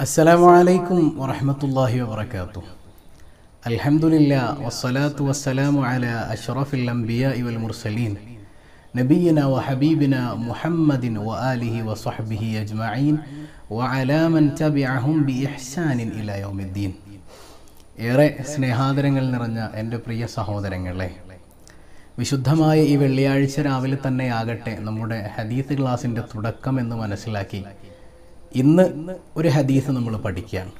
السلام عليكم ورحمة الله وبركاته الحمد لله والصلاة والسلام على أشرف الأنبياء والمرسلين نبينا وحبيبنا محمد وآله وصحبه أجمعين وعلى من تبعهم بإحسان إلى يوم الدين ഏറെ സ്നേഹാദരങ്ങൾ നിറഞ്ഞ എൻ്റെ പ്രിയ സഹോദരങ്ങളെ വിശുദ്ധമായ ഈ വെള്ളിയാഴ്ച രാവിലെ തന്നെ ആകട്ടെ നമ്മുടെ ഹദീസ് ക്ലാസിൻ്റെ തുടക്കം എന്ന് മനസ്സിലാക്കി ഇന്ന് ഒരു ഹദീസ് നമ്മൾ പഠിക്കുകയാണ്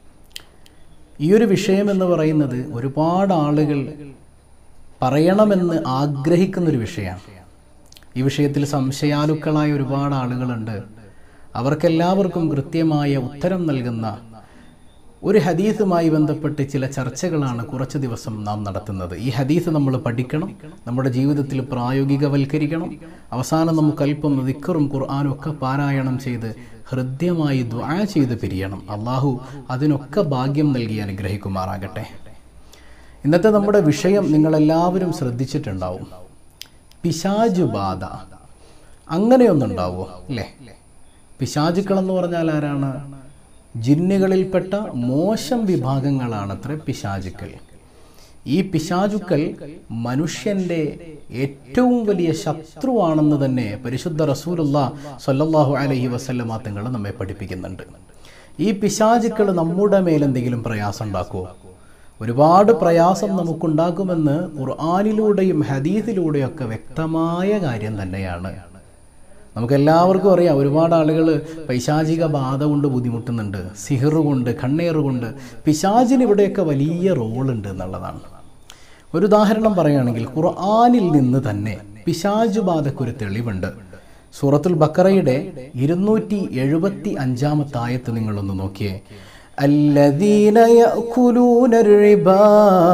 ഈ ഒരു വിഷയം എന്ന് പറയുന്നത് ഒരുപാട് ആളുകൾ പറയണമെന്ന് ആഗ്രഹിക്കുന്ന ഒരു വിഷയമാണ് ഈ വിഷയത്തിൽ സംശയാലുക്കളായ ഒരുപാട് ആളുകളുണ്ട് അവർക്കെല്ലാവർക്കും കൃത്യമായ ഉത്തരം നൽകുന്ന ഒരു ഹദീസുമായി ബന്ധപ്പെട്ട് ചില ചർച്ചകളാണ് കുറച്ച് ദിവസം നാം നടത്തുന്നത് ഈ ഹദീസ് നമ്മൾ പഠിക്കണം നമ്മുടെ ജീവിതത്തിൽ പ്രായോഗികവൽക്കരിക്കണം അവസാനം നമുക്ക് അല്പം ദിക്കറും ഖുർആാനും ഒക്കെ പാരായണം ചെയ്ത് ഹൃദ്യമായി ദ്വാ ചെയ്ത് പിരിയണം അള്ളാഹു അതിനൊക്കെ ഭാഗ്യം നൽകി അനുഗ്രഹിക്കുമാറാകട്ടെ ഇന്നത്തെ നമ്മുടെ വിഷയം നിങ്ങളെല്ലാവരും ശ്രദ്ധിച്ചിട്ടുണ്ടാവും പിശാജു ബാധ അങ്ങനെയൊന്നുണ്ടാവോ അല്ലേ പിശാചുക്കൾ എന്ന് പറഞ്ഞാൽ ആരാണ് ജിന്നുകളിൽപ്പെട്ട മോശം വിഭാഗങ്ങളാണത്ര പിശാചുക്കൾ ഈ പിശാചുക്കൾ മനുഷ്യന്റെ ഏറ്റവും വലിയ ശത്രുവാണെന്ന് തന്നെ പരിശുദ്ധ റസൂലുള്ള സല്ലല്ലാഹു അലൈഹി വസല്ലമ തങ്ങൾ നമ്മെ പഠിപ്പിക്കുന്നുണ്ട് ഈ പിശാചുക്കൾ നമ്മുടെ മേലെന്തെങ്കിലും പ്രയാസം ഉണ്ടാക്കുമോ ഒരുപാട് പ്രയാസം നമുക്കുണ്ടാക്കുമെന്ന് ഖുർആാനിലൂടെയും ഹദീസിലൂടെയും ഒക്കെ വ്യക്തമായ കാര്യം തന്നെയാണ് നമുക്ക് എല്ലാവർക്കും അറിയാം ഒരുപാട് ആളുകൾ പൈശാചിക ബാധ കൊണ്ട് ബുദ്ധിമുട്ടുന്നുണ്ട് സിഹർ കൊണ്ട് കണ്ണേറ് കൊണ്ട് പിശാചിന് ഇവിടെയൊക്കെ വലിയ റോളുണ്ട് എന്നുള്ളതാണ് ഒരു ഉദാഹരണം പറയുകയാണെങ്കിൽ ഖുർആാനിൽ നിന്ന് തന്നെ പിശാജു ബാധക്കൊരു തെളിവുണ്ട് സൂറത്തുൽ ബക്കറയുടെ ഇരുന്നൂറ്റി എഴുപത്തി അഞ്ചാമത്തെ ആയത്ത് നിങ്ങളൊന്ന് നോക്കിയേ الذين يأكلون الربا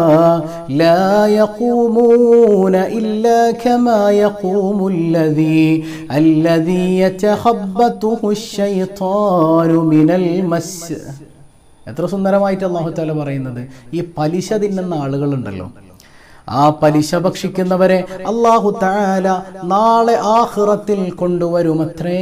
لا يقومون إلا كما يقوم الذي الذي يتخبطه الشيطان من المس എത്ര സുന്ദരമായിട്ട് അള്ളാഹു താല പറയുന്നത് ഈ പലിശ തിന്നുന്ന ആളുകളുണ്ടല്ലോ ആ പലിശ ഭക്ഷിക്കുന്നവരെ അള്ളാഹു താല നാളെ ആഹ്റത്തിൽ കൊണ്ടുവരുമത്രേ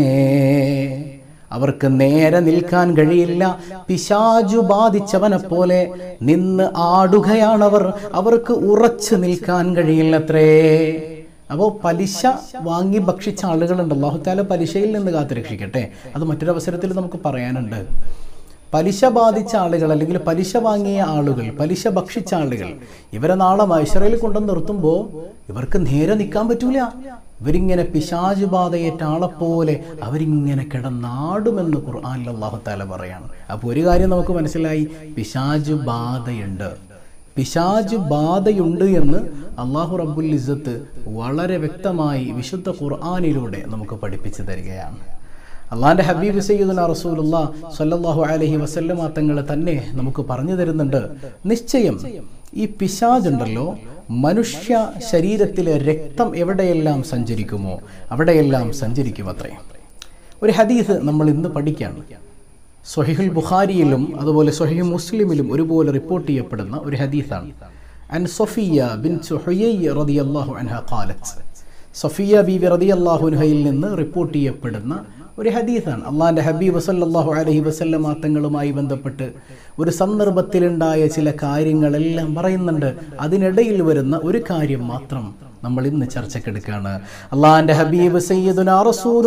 അവർക്ക് നേരെ നിൽക്കാൻ കഴിയില്ല പിശാജു ബാധിച്ചവനെ പോലെ നിന്ന് ആടുകയാണവർ അവർക്ക് ഉറച്ചു നിൽക്കാൻ കഴിയില്ലത്രേ അപ്പോൾ പലിശ വാങ്ങി ഭക്ഷിച്ച ആളുകളുണ്ട് അള്ളാഹുത്താല പലിശയിൽ നിന്ന് കാത്തുരക്ഷിക്കട്ടെ അത് മറ്റൊരു അവസരത്തിൽ നമുക്ക് പറയാനുണ്ട് പലിശ ബാധിച്ച ആളുകൾ അല്ലെങ്കിൽ പലിശ വാങ്ങിയ ആളുകൾ പലിശ ഭക്ഷിച്ച ആളുകൾ ഇവരെ നാളെ മൈസറയിൽ കൊണ്ടു നിർത്തുമ്പോൾ ഇവർക്ക് നേരെ നിൽക്കാൻ പറ്റൂല ഇവരിങ്ങനെ പിശാജ് ബാധയേറ്റ ആളെപ്പോലെ അവരിങ്ങനെ കിടന്നാടുമെന്ന് ഖുർആാനിൽ അള്ളാഹു താല പറയാണ് അപ്പോൾ ഒരു കാര്യം നമുക്ക് മനസ്സിലായി പിശാജ് ബാധയുണ്ട് പിശാജ് ബാധയുണ്ട് എന്ന് അള്ളാഹു റബ്ബുൽ ഇസത്ത് വളരെ വ്യക്തമായി വിശുദ്ധ ഖുർആാനിലൂടെ നമുക്ക് പഠിപ്പിച്ചു തരികയാണ് അള്ളാന്റെ ഹബീബ് സയ്യിദുന റസൂലുള്ള സല്ലല്ലാഹു അലൈഹി വസല്ലമ തങ്ങൾ തന്നെ നമുക്ക് പറഞ്ഞു തരുന്നുണ്ട് നിശ്ചയം ഈ പിശാജ് ഉണ്ടല്ലോ മനുഷ്യ ശരീരത്തിലെ രക്തം എവിടെയെല്ലാം സഞ്ചരിക്കുമോ അവിടെയെല്ലാം സഞ്ചരിക്കും അത്രേ ഒരു ഹദീസ് നമ്മൾ ഇന്ന് പഠിക്കുകയാണ് സൊഹിഹുൽ ബുഖാരിയിലും അതുപോലെ സൊഹിഹ് മുസ്ലിമിലും ഒരുപോലെ റിപ്പോർട്ട് ചെയ്യപ്പെടുന്ന ഒരു ഹദീസാണ് അൻ സൊഫിയ ബിൻ റളിയല്ലാഹു അൻഹ ഖാലത്ത് സഫിയ ബീവി റളിയല്ലാഹു നിന്ന് റിപ്പോർട്ട് ചെയ്യപ്പെടുന്ന ഒരു ഹദീസാണ് അള്ളാഹിൻ്റെ ഹബീബ് സല്ലല്ലാഹു അലൈഹി വസല്ലമ തങ്ങളുമായി ബന്ധപ്പെട്ട് ഒരു സന്ദർഭത്തിലുണ്ടായ ചില കാര്യങ്ങളെല്ലാം പറയുന്നുണ്ട് അതിനിടയിൽ വരുന്ന ഒരു കാര്യം മാത്രം നമ്മൾ ഇന്ന് ചർച്ചക്കെടുക്കുകയാണ് അള്ളാഹിൻ്റെ ഹബീബ് സയ്യിദുന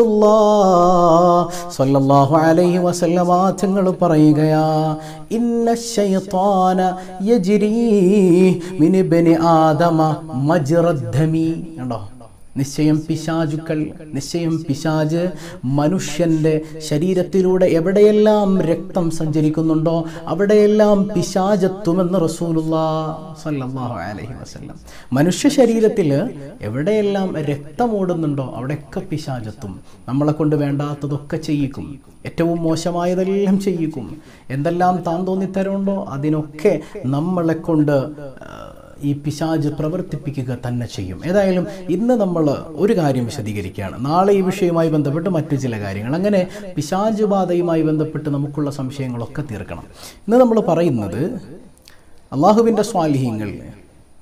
സല്ലല്ലാഹു അലൈഹി വസല്ലമ തങ്ങൾ പറയുകയാ ഇന്ന ശൈത്താന യജ്രി മിൻ ഇബ്നി ആദമ മജ്റദ്ദമി കണ്ടോ നിശ്ചയം പിശാചുക്കൾ നിശ്ചയം പിശാജ് മനുഷ്യന്റെ ശരീരത്തിലൂടെ എവിടെയെല്ലാം രക്തം സഞ്ചരിക്കുന്നുണ്ടോ അവിടെയെല്ലാം പിശാചത്തുമെന്ന് റസൂലുല്ലാ സല്ലല്ലാഹു അലൈഹി വസല്ലം മനുഷ്യ ശരീരത്തിൽ എവിടെയെല്ലാം രക്തം ഓടുന്നുണ്ടോ അവിടെയൊക്കെ പിശാചത്തും നമ്മളെ കൊണ്ട് വേണ്ടാത്തതൊക്കെ ചെയ്യിക്കും ഏറ്റവും മോശമായതെല്ലാം ചെയ്യിക്കും എന്തെല്ലാം താൻ തോന്നിത്തരമുണ്ടോ അതിനൊക്കെ നമ്മളെ കൊണ്ട് ഈ പിശാജ് പ്രവർത്തിപ്പിക്കുക തന്നെ ചെയ്യും ഏതായാലും ഇന്ന് നമ്മൾ ഒരു കാര്യം വിശദീകരിക്കുകയാണ് നാളെ ഈ വിഷയവുമായി ബന്ധപ്പെട്ട് മറ്റു ചില കാര്യങ്ങൾ അങ്ങനെ പിശാജ് ബാധയുമായി ബന്ധപ്പെട്ട് നമുക്കുള്ള സംശയങ്ങളൊക്കെ തീർക്കണം ഇന്ന് നമ്മൾ പറയുന്നത് അള്ളാഹുവിൻ്റെ സ്വാലിഹ്യങ്ങൾ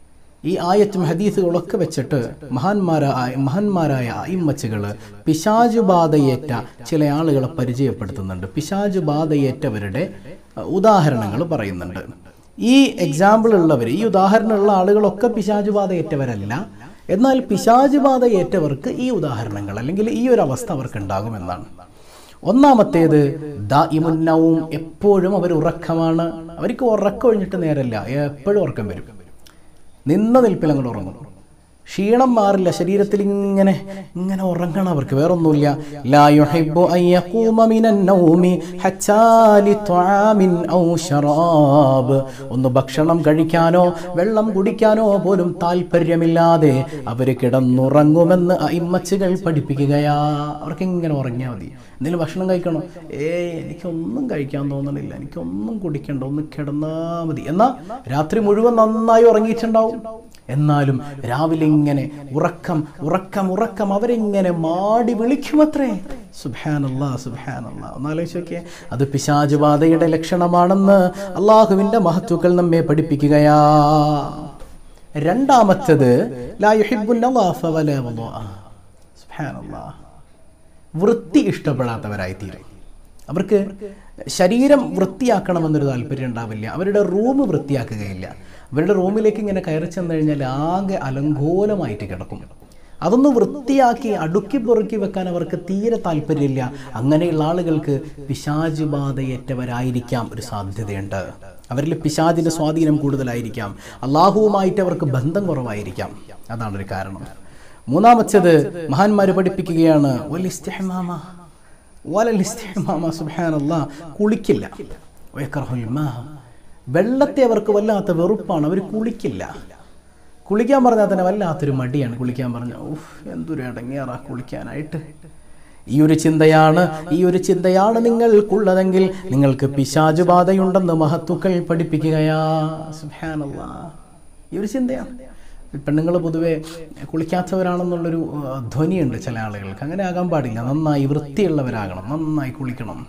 ഈ ആയത്തും ഹദീസുകളൊക്കെ വെച്ചിട്ട് മഹാന്മാരായ മഹാന്മാരായ ഇമ്മച്ചുകൾ പിശാജ് ബാധയേറ്റ ചില ആളുകളെ പരിചയപ്പെടുത്തുന്നുണ്ട് പിശാജ് ബാധയേറ്റവരുടെ ഉദാഹരണങ്ങൾ പറയുന്നുണ്ട് ഈ എക്സാമ്പിൾ ഉള്ളവർ ഈ ഉദാഹരണമുള്ള ആളുകളൊക്കെ പിശാജ് ബാധയേറ്റവരല്ല എന്നാൽ പിശാജ് ബാധയേറ്റവർക്ക് ഈ ഉദാഹരണങ്ങൾ അല്ലെങ്കിൽ ഈ ഒരു അവസ്ഥ അവർക്ക് ഉണ്ടാകുമെന്നാണ് ഒന്നാമത്തേത് ദാഇമുന്നവും എപ്പോഴും അവർ ഉറക്കമാണ് അവർക്ക് ഉറക്കം ഒഴിഞ്ഞിട്ട് നേരല്ല എപ്പോഴും ഉറക്കം വരും നിന്ന നിൽപ്പിൽ അങ്ങോട്ട് ഉറങ്ങും ക്ഷീണം മാറില്ല ശരീരത്തിൽ ഇങ്ങനെ ഇങ്ങനെ ഉറങ്ങണം അവർക്ക് വേറൊന്നുമില്ല ലാ യുഹിബ്ബു അൻ യഖൂമ മിനൻ നൗമി ഹത്താ ലിത്വാമിൻ ഔ ശറാബ് ഒന്ന് ഭക്ഷണം കഴിക്കാനോ വെള്ളം കുടിക്കാനോ പോലും താല്പര്യമില്ലാതെ അവർ കിടന്നുറങ്ങുമെന്ന് അയിമ്മച്ചുകൾ പഠിപ്പിക്കുകയാ അവർക്ക് ഇങ്ങനെ ഉറങ്ങിയാൽ മതി എന്തെങ്കിലും ഭക്ഷണം കഴിക്കണോ ഏയ് എനിക്കൊന്നും കഴിക്കാൻ തോന്നണില്ല എനിക്കൊന്നും കുടിക്കണ്ട ഒന്ന് കിടന്നാൽ മതി എന്നാൽ രാത്രി മുഴുവൻ നന്നായി ഉറങ്ങിയിട്ടുണ്ടാവും എന്നാലും രാവിലെ ഇങ്ങനെ ഉറക്കം ഉറക്കം ഉറക്കം അവരിങ്ങനെ മാടി വിളിക്കുമത്രേ സുബാനല്ലാ സുബാനല്ലാ ഒന്നാലോചിച്ച് നോക്കിയേ അത് പിശാചുബാധയുടെ ലക്ഷണമാണെന്ന് അള്ളാഹുവിൻ്റെ മഹത്വക്കൾ നമ്മെ പഠിപ്പിക്കുകയാ രണ്ടാമത്തത് ലാ യുഹിബ്ബുൻ നവാഫ വലാ വളുഅ. സുബ്ഹാനല്ലാ. വൃത്തി ഇഷ്ടപ്പെടാത്തവരായി തീരും അവർക്ക് ശരീരം വൃത്തിയാക്കണമെന്നൊരു താല്പര്യം ഉണ്ടാവില്ല അവരുടെ റൂം വൃത്തിയാക്കുകയില്ല അവരുടെ റൂമിലേക്ക് ഇങ്ങനെ കയറി ചെന്ന് കഴിഞ്ഞാൽ ആകെ അലങ്കോലമായിട്ട് കിടക്കും അതൊന്ന് വൃത്തിയാക്കി അടുക്കി പൊറുക്കി വെക്കാൻ അവർക്ക് തീരെ താല്പര്യമില്ല അങ്ങനെയുള്ള ആളുകൾക്ക് പിശാജ് ബാധയേറ്റവരായിരിക്കാം ഒരു സാധ്യതയുണ്ട് അവരിൽ പിശാജിന്റെ സ്വാധീനം കൂടുതലായിരിക്കാം അള്ളാഹുവുമായിട്ട് അവർക്ക് ബന്ധം കുറവായിരിക്കാം അതാണ് ഒരു കാരണം മൂന്നാമത്തേത് മഹാന്മാര് പഠിപ്പിക്കുകയാണ് വലിസ്തിഹ്മാമ വലലിസ്തിഹ്മാമ സുബ്ഹാനല്ലാ കുളിക്കില്ല വയക്റഹുൽ മാ വെള്ളത്തെ അവർക്ക് വല്ലാത്ത വെറുപ്പാണ് അവർ കുളിക്കില്ല കുളിക്കാൻ പറഞ്ഞാൽ തന്നെ വല്ലാത്തൊരു മടിയാണ് കുളിക്കാൻ പറഞ്ഞ ഉഫ് എന്തൊരു ഇടങ്ങിയാറാ കുളിക്കാനായിട്ട് ഈ ഒരു ചിന്തയാണ് ഈ ഒരു ചിന്തയാണ് നിങ്ങൾക്കുള്ളതെങ്കിൽ നിങ്ങൾക്ക് പിശാചു ബാധയുണ്ടെന്ന് മഹത്തുക്കൾ പഠിപ്പിക്കുകയാ സുബ്ഹാനല്ലാ ഈ ഒരു ചിന്തയാണ് പെണ്ണുങ്ങൾ പൊതുവെ കുളിക്കാത്തവരാണെന്നുള്ളൊരു ആ, ധ്വനിയുണ്ട് ചില ആളുകൾക്ക് അങ്ങനെ ആകാൻ പാടില്ല നന്നായി വൃത്തിയുള്ളവരാകണം നന്നായി കുളിക്കണം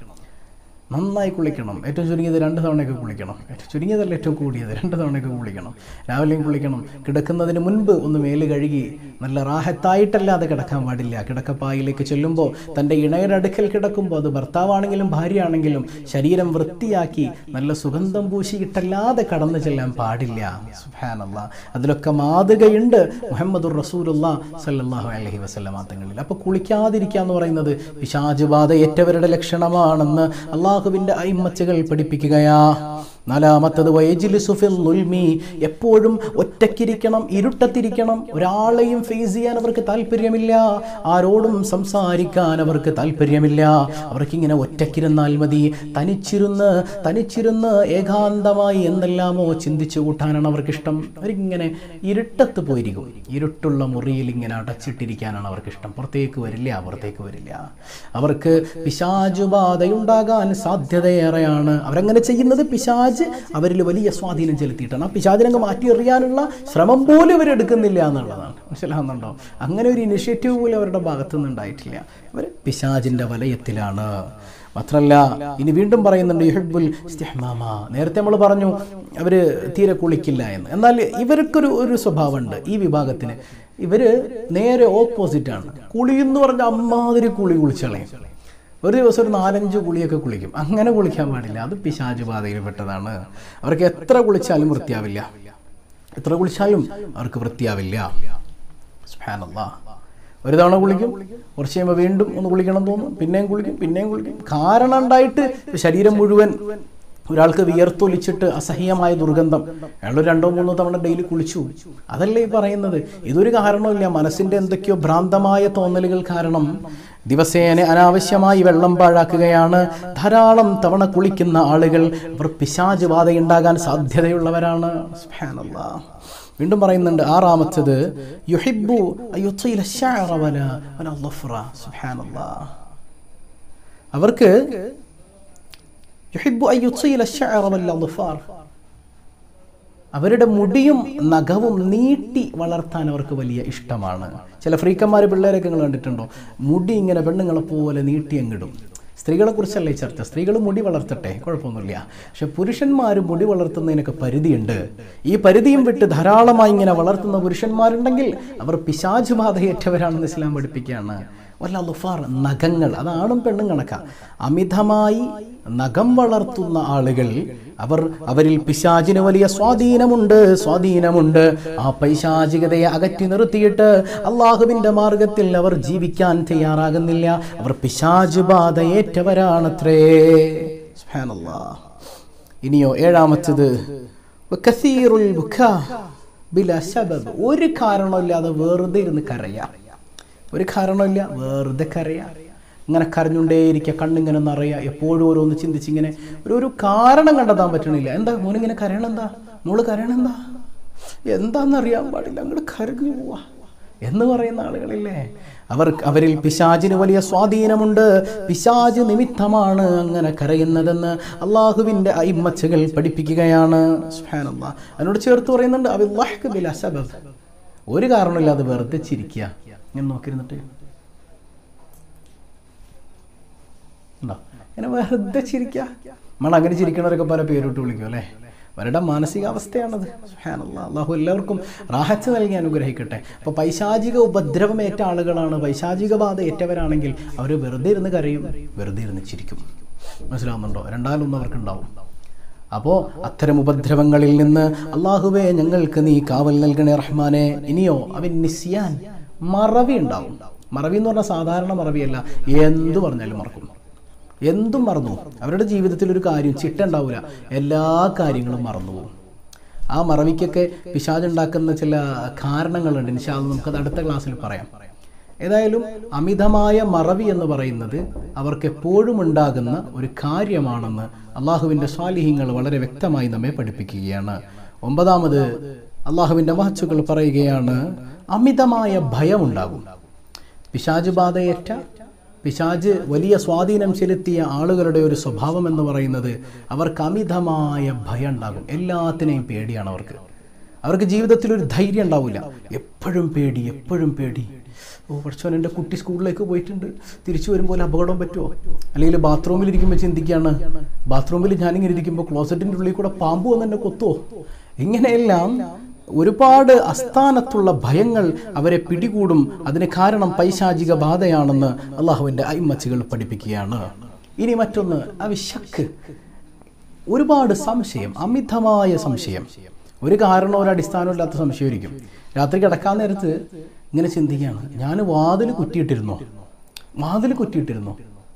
നന്നായി കുളിക്കണം ഏറ്റവും ചുരുങ്ങിയത് രണ്ട് തവണയൊക്കെ കുളിക്കണം ഏറ്റവും ചുരുങ്ങിയതല്ല ഏറ്റവും കൂടിയത് രണ്ട് തവണയൊക്കെ കുളിക്കണം രാവിലെയും കുളിക്കണം കിടക്കുന്നതിന് മുൻപ് ഒന്ന് മേല് കഴുകി നല്ല റാഹത്തായിട്ടല്ലാതെ കിടക്കാൻ പാടില്ല കിടക്കപ്പായിലേക്ക് ചെല്ലുമ്പോൾ തൻ്റെ ഇണയുടെ അടുക്കൽ കിടക്കുമ്പോൾ അത് ഭർത്താവാണെങ്കിലും ഭാര്യയാണെങ്കിലും ശരീരം വൃത്തിയാക്കി നല്ല സുഗന്ധം പൂശിയിട്ടല്ലാതെ കടന്നു ചെല്ലാൻ പാടില്ല സുഹാനല്ല അതിലൊക്കെ മാതൃകയുണ്ട് മുഹമ്മദുർ റസൂലുള്ള സല്ലല്ലാഹു അലൈഹി വസല്ലമ തങ്ങളിൽ അപ്പോൾ കുളിക്കാതിരിക്കുക എന്ന് പറയുന്നത് പിശാചുബാധ ഏറ്റവരുടെ ലക്ഷണമാണെന്ന് അള്ളാഹുവിൻ്റെ അയിമച്ചകൾ പഠിപ്പിക്കുകയാ നാലാമത്തത് വയജിലിസു ഫിൽ ലുൽമി എപ്പോഴും ഒറ്റക്കിരിക്കണം ഇരുട്ടത്തിരിക്കണം ഒരാളെയും ഫേസ് ചെയ്യാൻ അവർക്ക് താല്പര്യമില്ല ആരോടും സംസാരിക്കാൻ അവർക്ക് താല്പര്യമില്ല അവർക്കിങ്ങനെ ഒറ്റക്കിരുന്നാൽ മതി തനിച്ചിരുന്ന് തനിച്ചിരുന്ന് ഏകാന്തമായി എന്തെല്ലാമോ ചിന്തിച്ചു കൂട്ടാനാണ് അവർക്കിഷ്ടം അവരിങ്ങനെ ഇരുട്ടത്ത് പോയിരിക്കും ഇരുട്ടുള്ള മുറിയിൽ ഇങ്ങനെ അടച്ചിട്ടിരിക്കാനാണ് അവർക്കിഷ്ടം പുറത്തേക്ക് വരില്ല പുറത്തേക്ക് വരില്ല അവർക്ക് പിശാചുബാധയുണ്ടാകാൻ സാധ്യതയേറെയാണ് അവരങ്ങനെ ചെയ്യുന്നത് പിശാജ് അവരിൽ വലിയ സ്വാധീനം ചെലുത്തിയിട്ടാണ് ആ പിശാചിനങ്ങ് മാറ്റി എറിയാനുള്ള ശ്രമം പോലും അവരെടുക്കുന്നില്ല എന്നുള്ളതാണ് മനസ്സിലാകുന്നുണ്ടോ അങ്ങനെ ഒരു ഇനിഷ്യേറ്റീവ് പോലും അവരുടെ ഭാഗത്തുനിന്ന് ഉണ്ടായിട്ടില്ല അവർ പിശാജിൻ്റെ വലയത്തിലാണ് മാത്രല്ല ഇനി വീണ്ടും പറയുന്നുണ്ട് യുഹിബുൽ ഇസ്തിഹ്മാമ നേരത്തെ നമ്മൾ പറഞ്ഞു അവർ തീരെ കുളിക്കില്ല എന്ന് എന്നാൽ ഇവർക്കൊരു ഒരു സ്വഭാവമുണ്ട് ഈ വിഭാഗത്തിന് ഇവര് നേരെ ഓപ്പോസിറ്റ് ആണ് കുളി എന്ന് പറഞ്ഞ അമ്മാതിരി കുളി കുളിച്ചളയും ഒരു ദിവസം ഒരു നാലഞ്ച് കുളിയൊക്കെ കുളിക്കും അങ്ങനെ കുളിക്കാൻ പാടില്ല അത് പിശാചു ബാധയിൽപ്പെട്ടതാണ് അവർക്ക് എത്ര കുളിച്ചാലും വൃത്തിയാവില്ല എത്ര കുളിച്ചാലും അവർക്ക് വൃത്തിയാവില്ല സുബ്ഹാനല്ലാഹ്. ഒരു തവണ കുളിക്കും കുറച്ച് കഴിയുമ്പോൾ വീണ്ടും ഒന്ന് കുളിക്കണം തോന്നും പിന്നെയും കുളിക്കും പിന്നെയും കുളിക്കും കാരണം ഉണ്ടായിട്ട് ശരീരം മുഴുവൻ ഒരാൾക്ക് വിയർത്തൊലിച്ചിട്ട് അസഹ്യമായ ദുർഗന്ധം അയാൾ ഒരു രണ്ടോ മൂന്നോ തവണ ഡെയിലി കുളിച്ചു അതല്ലേ ഈ പറയുന്നത് ഇതൊരു കാരണമില്ല മനസ്സിന്റെ എന്തൊക്കെയോ ഭ്രാന്തമായ തോന്നലുകൾ കാരണം ദിവസേന അനാവശ്യമായി വെള്ളം പാഴാക്കുകയാണ് ധാരാളം തവണ കുളിക്കുന്ന ആളുകൾ അവർ പിശാച് ബാധയുണ്ടാകാൻ സാധ്യതയുള്ളവരാണ് സുബ്ഹാനല്ലാഹ്. വീണ്ടും പറയുന്നുണ്ട് ആറാമത്തത് യുഹിബ്ബു അയ്യുത്തയില ശഅറ വല വല ളഫ്റ. സുബ്ഹാനല്ലാഹ്. അവർക്ക് യുഹിബ്ബു അയ്യുത്തയില ശഅറ വല ളഫാർ. അവരുടെ മുടിയും നഖവും നീട്ടി വളർത്താൻ അവർക്ക് വലിയ ഇഷ്ടമാണ് ചില ഫ്രീക്കന്മാർ പിള്ളേരൊക്കെ നിങ്ങൾ കണ്ടിട്ടുണ്ടോ മുടി ഇങ്ങനെ പെണ്ണുങ്ങളെ പോലെ നീട്ടി അങ്ങിടും സ്ത്രീകളെ കുറിച്ചല്ല ഈ ചർച്ച സ്ത്രീകൾ മുടി വളർത്തട്ടെ കുഴപ്പമൊന്നുമില്ല പക്ഷെ പുരുഷന്മാർ മുടി വളർത്തുന്നതിനൊക്കെ പരിധിയുണ്ട് ഈ പരിധിയും വിട്ട് ധാരാളമായി ഇങ്ങനെ വളർത്തുന്ന പുരുഷന്മാരുണ്ടെങ്കിൽ അവർ പിശാചു ബാധയേറ്റവരാണെന്ന് ഇസ്ലാം പഠിപ്പിക്കുകയാണ് വല്ല ലുഫാർ നഖങ്ങൾ അതാണും പെണ്ണും കണക്കാം അമിതമായി നഖം വളർത്തുന്ന ആളുകൾ അവർ അവരിൽ പിശാചിന് വലിയ സ്വാധീനമുണ്ട് സ്വാധീനമുണ്ട് ആ പൈശാചികതയെ അകറ്റി നിർത്തിയിട്ട് അള്ളാഹുവിൻ്റെ മാർഗത്തിൽ അവർ ജീവിക്കാൻ തയ്യാറാകുന്നില്ല അവർ പിശാച് ബാധയേറ്റവരാണത്രേ സുബ്ഹാനല്ലാഹ്. ഇനിയോ ഏഴാമത്തത് വകസീറുൽ ബുക്കാ ബിലാ സബബ്. ഒരു കാരണമില്ലാതെ വെറുതെ ഇരുന്ന് കരയാം ഒരു കാരണമില്ല വെറുതെ കരയാം ഇങ്ങനെ കരഞ്ഞുകൊണ്ടേയിരിക്കുക കണ്ണിങ്ങനെ നിറയുക എപ്പോഴും ഓരോന്ന് ചിന്തിച്ചിങ്ങനെ ഒരു ഒരു കാരണം കണ്ടെത്താൻ പറ്റണില്ല എന്താ മോനിങ്ങനെ കരയണെന്താ മോള് കരയണെന്താ എന്താണെന്നറിയാൻ പാടില്ല അങ്ങോട്ട് കരഞ്ഞു പോവാ എന്ന് പറയുന്ന ആളുകളില്ലേ അവർ അവരിൽ പിശാചിന് വലിയ സ്വാധീനമുണ്ട് പിശാച് നിമിത്തമാണ് അങ്ങനെ കരയുന്നതെന്ന് അള്ളാഹുവിൻ്റെ അയിമച്ചകൾ പഠിപ്പിക്കുകയാണ് സുബ്ഹാനല്ലാഹ്. അതിനോട് ചേർത്ത് പറയുന്നുണ്ട് അവില്ലാഹ്ക ബിലാ സബബ്. ഒരു കാരണമില്ലാതെ വെറുതെ ചിരിക്കുക ഞാൻ നോക്കിയിരുന്നിട്ട് ഉണ്ടോ ഇങ്ങനെ വെറുതെ ചിരിക്കുക നമ്മൾ അങ്ങനെ ചിരിക്കണവരൊക്കെ പല പേരിട്ട് വിളിക്കും അല്ലേ അവരുടെ മാനസികാവസ്ഥയാണത് സുബ്ഹാനല്ലാഹ്. അള്ളാഹു എല്ലാവർക്കും റാഹത്ത് നൽകി അനുഗ്രഹിക്കട്ടെ അപ്പോൾ പൈശാചിക ഉപദ്രവമേറ്റ ആളുകളാണ് പൈശാചിക ബാധ ഏറ്റവരാണെങ്കിൽ അവർ വെറുതെ ഇരുന്ന് കരയും വെറുതെ ഇരുന്ന് ചിരിക്കും മനസ്സിലാവുന്നുണ്ടോ രണ്ടാലൊന്നും അവർക്കുണ്ടാവും അപ്പോൾ അത്തരം ഉപദ്രവങ്ങളിൽ നിന്ന് അള്ളാഹുവേ ഞങ്ങൾക്ക് നീ കാവൽ നൽകണേ റഹ്മാനെ ഇനിയോ അവൻ നിസ്യാൻ മറവി ഉണ്ടാവും മറവി എന്ന് പറഞ്ഞാൽ സാധാരണ മറവിയല്ല എന്തു പറഞ്ഞാലും മറക്കും എന്തും മറന്നു പോകും. അവരുടെ ജീവിതത്തിൽ ഒരു കാര്യം ചിട്ടുണ്ടാവില്ല എല്ലാ കാര്യങ്ങളും മറന്നു പോകും ആ മറവിക്കൊക്കെ പിശാചുണ്ടാക്കുന്ന ചില കാരണങ്ങളുണ്ട് ഇൻഷാല് നമുക്കത് അടുത്ത ക്ലാസ്സിൽ പറയാം ഏതായാലും അമിതമായ മറവി എന്ന് പറയുന്നത് അവർക്ക് എപ്പോഴും ഉണ്ടാകുന്ന ഒരു കാര്യമാണെന്ന് അള്ളാഹുവിൻ്റെ സ്വാലിഹ്യങ്ങൾ വളരെ വ്യക്തമായി നമ്മെ പഠിപ്പിക്കുകയാണ് ഒമ്പതാമത് അള്ളാഹുവിൻ്റെ മഹച്ചുകൾ പറയുകയാണ് അമിതമായ ഭയമുണ്ടാകും പിശാജ് ബാധയേറ്റ പിശാജ് വലിയ സ്വാധീനം ചെലുത്തിയ ആളുകളുടെ ഒരു സ്വഭാവം എന്ന് പറയുന്നത് അവർക്ക് അമിതമായ ഭയം ഉണ്ടാകും എല്ലാത്തിനെയും പേടിയാണ് അവർക്ക് അവർക്ക് ജീവിതത്തിൽ ഒരു ധൈര്യം ഉണ്ടാവില്ല എപ്പോഴും പേടി എപ്പോഴും പേടി ഓ പഠിച്ചോൻ എൻ്റെ കുട്ടി സ്കൂളിലേക്ക് പോയിട്ടുണ്ട് തിരിച്ചു വരുമ്പോൾ അപകടം പറ്റുമോ അല്ലെങ്കിൽ ബാത്റൂമിൽ ഇരിക്കുമ്പോൾ ചിന്തിക്കുകയാണ് ബാത്റൂമിൽ ഞാനിങ്ങനെ ഇരിക്കുമ്പോൾ ക്ലോസറ്റിൻ്റെ ഉള്ളിൽ കൂടെ പാമ്പ് വന്ന് എന്നെ കൊത്തുവോ ഇങ്ങനെയെല്ലാം ഒരുപാട് അസ്ഥാനത്തുള്ള ഭയങ്ങൾ അവരെ പിടികൂടും അതിന് കാരണം പൈശാചിക ബാധയാണെന്ന് അള്ളാഹുവിൻ്റെ അയിമച്ചുകൾ പഠിപ്പിക്കുകയാണ് ഇനി മറ്റൊന്ന് അവിശക്ക് ഒരുപാട് സംശയം അമിതമായ സംശയം ഒരു കാരണവും ഒരു അടിസ്ഥാനവും ഇല്ലാത്ത സംശയമായിരിക്കും രാത്രി കിടക്കാൻ നേരത്ത് ഇങ്ങനെ ചിന്തിക്കുകയാണ് ഞാൻ വാതിൽ കുറ്റിയിട്ടിരുന്നോ വാതിൽ കുറ്റിയിട്ടിരുന്നോ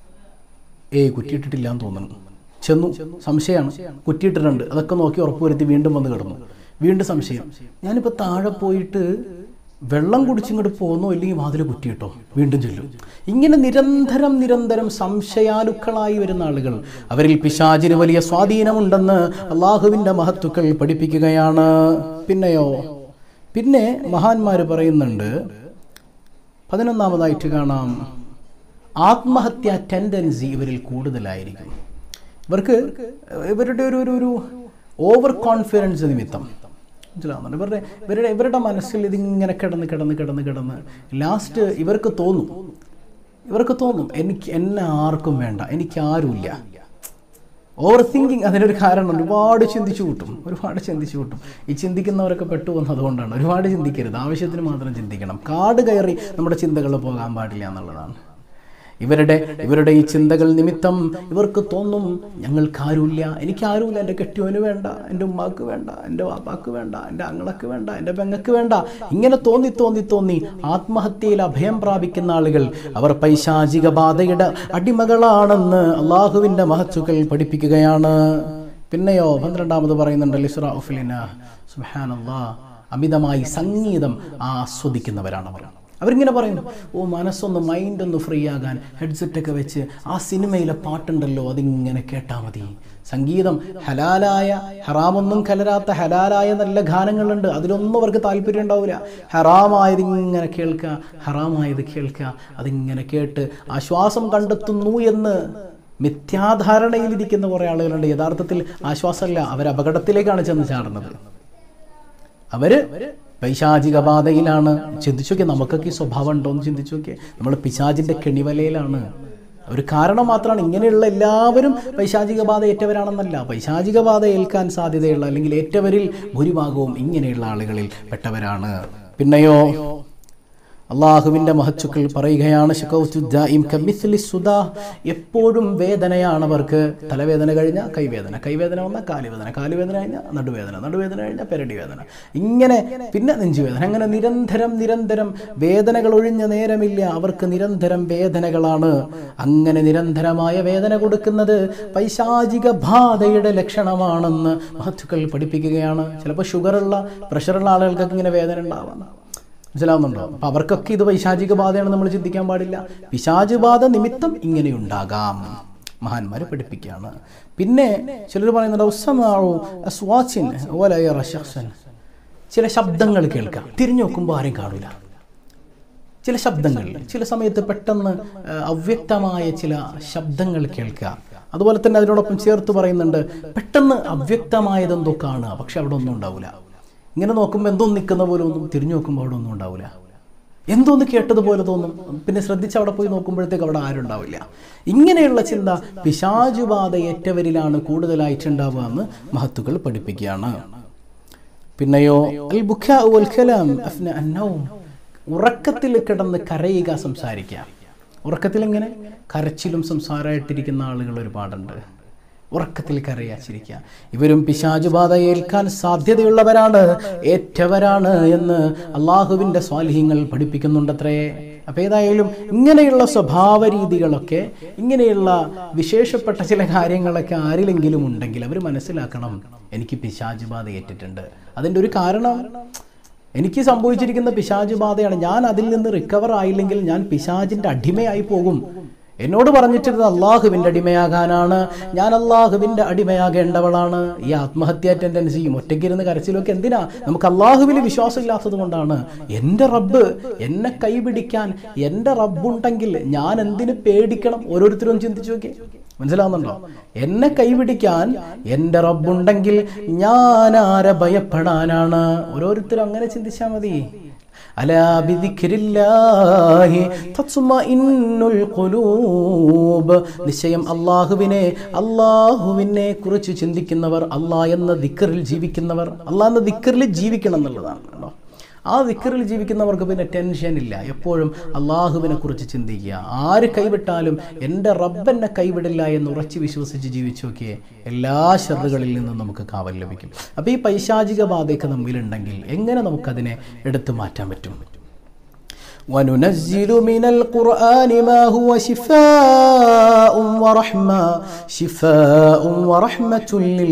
ഏയ് കുറ്റിയിട്ടിട്ടില്ല എന്ന് തോന്നുന്നു ചെന്നു സംശയമാണ് കുറ്റിയിട്ടിട്ടുണ്ട് അതൊക്കെ നോക്കി ഉറപ്പുവരുത്തി വീണ്ടും വന്ന് കിടന്നു വീണ്ടും സംശയം ഞാനിപ്പോൾ താഴെ പോയിട്ട് വെള്ളം കുടിച്ചിങ്ങോട്ട് പോന്നോ ഇല്ലെങ്കിൽ വാതിൽ കുറ്റിയിട്ടോ വീണ്ടും ചെല്ലും ഇങ്ങനെ നിരന്തരം നിരന്തരം സംശയാലുക്കളായി വരുന്ന ആളുകൾ അവരിൽ പിശാചിന് വലിയ സ്വാധീനമുണ്ടെന്ന് അള്ളാഹുവിൻ്റെ മഹത്തുക്കൾ പഠിപ്പിക്കുകയാണ് പിന്നെയോ പിന്നെ മഹാന്മാർ പറയുന്നുണ്ട് പതിനൊന്നാമതായിട്ട് കാണാം ആത്മഹത്യാ ടെൻഡൻസി ഇവരിൽ കൂടുതലായിരിക്കും ഇവർക്ക് ഇവരുടെ ഒരു ഒരു ഒരു ഓവർ കോൺഫിഡൻസ് നിമിത്തം മനസ്സിലാവുന്നുണ്ട് ഇവരുടെ ഇവരുടെ ഇവരുടെ മനസ്സിൽ ഇതിങ്ങനെ കിടന്ന് കിടന്ന് കിടന്ന് കിടന്ന് ലാസ്റ്റ് ഇവർക്ക് തോന്നും ഇവർക്ക് തോന്നും എനിക്ക് എന്നെ ആർക്കും വേണ്ട എനിക്ക് ആരുമില്ല ഓവർ തിങ്കിങ് അതിനൊരു കാരണം ഒരുപാട് ചിന്തിച്ചു കൂട്ടും ഒരുപാട് ചിന്തിച്ചു കൂട്ടും ഈ ചിന്തിക്കുന്നവരൊക്കെ പെട്ടുപോകുന്നത് അതുകൊണ്ടാണ് ഒരുപാട് ചിന്തിക്കരുത് ആവശ്യത്തിന് മാത്രം ചിന്തിക്കണം കാട് കയറി നമ്മുടെ ചിന്തകൾ പോകാൻ പാടില്ല എന്നുള്ളതാണ് ഇവരുടെ ഇവരുടെ ഈ ചിന്തകൾ നിമിത്തം ഇവർക്ക് തോന്നും ഞങ്ങൾക്ക് ആരുമില്ല എനിക്ക് ആരുമില്ല എൻ്റെ കെട്ടിയോന് വേണ്ട എൻ്റെ ഉമ്മാക്ക് വേണ്ട എൻ്റെ വാപ്പാക്ക് വേണ്ട എൻ്റെ അങ്ങളക്ക് വേണ്ട എൻ്റെ പെങ്ങക്ക് വേണ്ട ഇങ്ങനെ തോന്നി തോന്നി തോന്നി ആത്മഹത്യയിൽ അഭയം പ്രാപിക്കുന്ന ആളുകൾ അവർ പൈശാചിക ബാധയുടെ അടിമകളാണെന്ന് അള്ളാഹുവിൻ്റെ മഹത്തുക്കൾ പഠിപ്പിക്കുകയാണ് പിന്നെയോ പന്ത്രണ്ടാമത് പറയുന്നുണ്ട് ലിസ്റാഫിലിന സുഹാനല്ലാ അമിതമായി സംഗീതം ആസ്വദിക്കുന്നവരാണ് അവർ അവരിങ്ങനെ പറയുന്നു ഓ മനസ്സൊന്ന് മൈൻഡ് ഒന്ന് ഫ്രീ ആകാൻ ഹെഡ്സെറ്റൊക്കെ വെച്ച് ആ സിനിമയിലെ പാട്ടുണ്ടല്ലോ അതിങ്ങനെ കേട്ടാൽ മതി സംഗീതം ഹലാലായ ഹറാമൊന്നും കലരാത്ത ഹലാലായ നല്ല ഗാനങ്ങളുണ്ട് അതിലൊന്നും അവർക്ക് താല്പര്യം ഉണ്ടാവില്ല ഹറാമായത് ഇങ്ങനെ കേൾക്കുക ഹറാമായത് കേൾക്കുക അതിങ്ങനെ കേട്ട് ആശ്വാസം കണ്ടെത്തുന്നു എന്ന് മിഥ്യാധാരണയിലിരിക്കുന്ന കുറേ ആളുകളുണ്ട് യഥാർത്ഥത്തിൽ ആശ്വാസമല്ല അവർ അപകടത്തിലേക്കാണ് ചെന്ന് ചാടുന്നത് അവര് പൈശാചിക ബാധയിലാണ് ചിന്തിച്ചു നോക്കിയാൽ നമുക്കൊക്കെ ഈ സ്വഭാവം ഉണ്ടോ എന്ന് ചിന്തിച്ചു നോക്കിയാൽ നമ്മൾ പിശാചിന്റെ കെണിവലയിലാണ് ഒരു കാരണം മാത്രമാണ് ഇങ്ങനെയുള്ള എല്ലാവരും പൈശാചിക ബാധ ഏറ്റവരാണെന്നല്ല പൈശാചിക ബാധ ഏൽക്കാൻ സാധ്യതയുള്ള അല്ലെങ്കിൽ ഏറ്റവരിൽ ഭൂരിഭാഗവും ഇങ്ങനെയുള്ള ആളുകളിൽ പെട്ടവരാണ് പിന്നെയോ അള്ളാഹുവിൻ്റെ മഹച്ചുക്കൾ പറയുകയാണ് ശകൗതു ദായിം കമിസ്ലി സുദാ എപ്പോഴും വേദനയാണ് അവർക്ക് തലവേദന കഴിഞ്ഞാൽ കൈവേദന കൈവേദന വന്നാൽ കാലുവേദന കാലുവേദന കഴിഞ്ഞാൽ നടുവേദന നടുവേദന കഴിഞ്ഞാൽ പെരടി വേദന ഇങ്ങനെ പിന്നെ നെഞ്ചുവേദന അങ്ങനെ നിരന്തരം നിരന്തരം വേദനകൾ ഒഴിഞ്ഞ നേരമില്ല അവർക്ക് നിരന്തരം വേദനകളാണ് അങ്ങനെ നിരന്തരമായ വേദന കൊടുക്കുന്നത് പൈശാചിക ബാധയുടെ ലക്ഷണമാണെന്ന് മഹത്തുക്കൾ പഠിപ്പിക്കുകയാണ് ചിലപ്പോൾ ഷുഗറുള്ള പ്രഷറുള്ള ആളുകൾക്കൊക്കെ ഇങ്ങനെ വേദന ഉണ്ടാവാം മനസ്സിലാവുന്നുണ്ടോ അപ്പൊ അവർക്കൊക്കെ ഇത് പൈശാചിക ബാധയാണ് നമ്മൾ ചിന്തിക്കാൻ പാടില്ല പിശാച് ബാധ നിമിത്തം ഇങ്ങനെയുണ്ടാകാം മഹാന്മാരെ പഠിപ്പിക്കുകയാണ് പിന്നെ ചിലർ പറയുന്നുണ്ട് ഉസ്സമാഉ അസ്വാച്ചിൻ വല യറ ശഖ്സൻ. ചില ശബ്ദങ്ങൾ കേൾക്കാം തിരിഞ്ഞു നോക്കുമ്പോൾ ആരെയും കാണൂല ചില ശബ്ദങ്ങൾ ചില സമയത്ത് പെട്ടെന്ന് ആ, അവ്യക്തമായ ചില ശബ്ദങ്ങൾ കേൾക്കുക അതുപോലെ തന്നെ അതിനോടൊപ്പം ചേർത്ത് പറയുന്നുണ്ട് പെട്ടെന്ന് അവ്യക്തമായതെന്തോ കാണുക പക്ഷെ അവിടെ ഒന്നും ഉണ്ടാവില്ല ഇങ്ങനെ നോക്കുമ്പോൾ എന്തോ നിൽക്കുന്ന പോലെ ഒന്നും തിരിഞ്ഞു നോക്കുമ്പോൾ അവിടെ ഒന്നും ഉണ്ടാവില്ല എന്തോന്ന് കേട്ടതുപോലെ തോന്നും പിന്നെ ശ്രദ്ധിച്ച് അവിടെ പോയി നോക്കുമ്പോഴത്തേക്ക് അവിടെ ആരും ഉണ്ടാവില്ല ഇങ്ങനെയുള്ള ചിന്ത പിശാചുബാധ ഏറ്റവരിലാണ് കൂടുതലായിട്ടുണ്ടാവുക എന്ന് മഹത്തുക്കൾ പഠിപ്പിക്കുകയാണ് പിന്നെയോ അൽ ബുഖാ വൽ കലാം അഫ്ന അന്നൗം ഉറക്കത്തിൽ കിടന്ന് കരയുക സംസാരിക്കുക ഉറക്കത്തിൽ ഇങ്ങനെ കരച്ചിലും സംസാരമായിട്ടിരിക്കുന്ന ആളുകൾ ഒരുപാടുണ്ട് ഉറക്കത്തിൽ കരയാച്ചിരിക്കുക ഇവരും പിശാചുബാധ ഏൽക്കാൻ സാധ്യതയുള്ളവരാണ് ഏറ്റവരാണ് എന്ന് അള്ളാഹുവിൻ്റെ സ്വാലിഹ്യങ്ങൾ പഠിപ്പിക്കുന്നുണ്ടത്രേ അപ്പോൾ ഏതായാലും ഇങ്ങനെയുള്ള സ്വഭാവ രീതികളൊക്കെ ഇങ്ങനെയുള്ള വിശേഷപ്പെട്ട ചില കാര്യങ്ങളൊക്കെ ആരിലെങ്കിലും ഉണ്ടെങ്കിൽ അവർ മനസ്സിലാക്കണം എനിക്ക് പിശാചുബാധ ഏറ്റിട്ടുണ്ട് അതിൻ്റെ ഒരു കാരണം എനിക്ക് സംഭവിച്ചിരിക്കുന്ന പിശാച് ബാധയാണ് ഞാൻ അതിൽ നിന്ന് റിക്കവർ ആയില്ലെങ്കിൽ ഞാൻ പിശാചിന്റെ അടിമയായി പോകും എന്നോട് പറഞ്ഞിട്ടിരുന്നത് അള്ളാഹുവിൻ്റെ അടിമയാകാനാണ് ഞാൻ അള്ളാഹുവിൻ്റെ അടിമയാകേണ്ടവളാണ് ഈ ആത്മഹത്യാ ടെൻഡൻസിയും ഒറ്റയ്ക്കിരുന്ന് കരച്ചിലൊക്കെ എന്തിനാ നമുക്ക് അള്ളാഹുവിൽ വിശ്വാസമില്ലാത്തത് കൊണ്ടാണ് എൻ്റെ റബ്ബ് എന്നെ കൈപിടിക്കാൻ എൻ്റെ റബ്ബുണ്ടെങ്കിൽ ഞാൻ എന്തിന് പേടിക്കണം ഓരോരുത്തരും ഒന്ന് ചിന്തിച്ചു നോക്കിയേ മനസ്സിലാവുന്നുണ്ടോ എന്നെ കൈപിടിക്കാൻ എൻ്റെ റബ്ബുണ്ടെങ്കിൽ ഞാൻ ആരെ ഭയപ്പെടാനാണ് ഓരോരുത്തരും അങ്ങനെ ചിന്തിച്ചാൽ മതി അലാ ബിദിക്രില്ലാഹി തത്സുമഇന്നുൽ ഖുലൂബ് നിശ്ചയം അള്ളാഹുവിനെ അള്ളാഹുവിനെ കുറിച്ച് ചിന്തിക്കുന്നവർ അള്ളാഹ് എന്ന ദിക്കറിൽ ജീവിക്കുന്നവർ അള്ളാഹ് എന്ന ദിക്കറിൽ ജീവിക്കണം എന്നുള്ളതാണ് കേട്ടോ ആ ദിക്കറിൽ ജീവിക്കുന്നവർക്ക് പിന്നെ ടെൻഷൻ ഇല്ല എപ്പോഴും അള്ളാഹുവിനെ കുറിച്ച് ചിന്തിക്കുക ആര് കൈവിട്ടാലും എൻ്റെ റബ്ബെന്നെ കൈവിടില്ല എന്ന് ഉറച്ചു വിശ്വസിച്ച് ജീവിച്ചു നോക്കിയേ എല്ലാ ഷെറുകളിൽ നിന്നും നമുക്ക് കാവൽ ലഭിക്കും അപ്പോൾ ഈ പൈശാചിക ബാധയൊക്കെ നമ്മിലുണ്ടെങ്കിൽ എങ്ങനെ നമുക്കതിനെ എടുത്തു മാറ്റാൻ പറ്റും وننزل من القرآن ما هو شفاء ورحمة شفاء ورحمة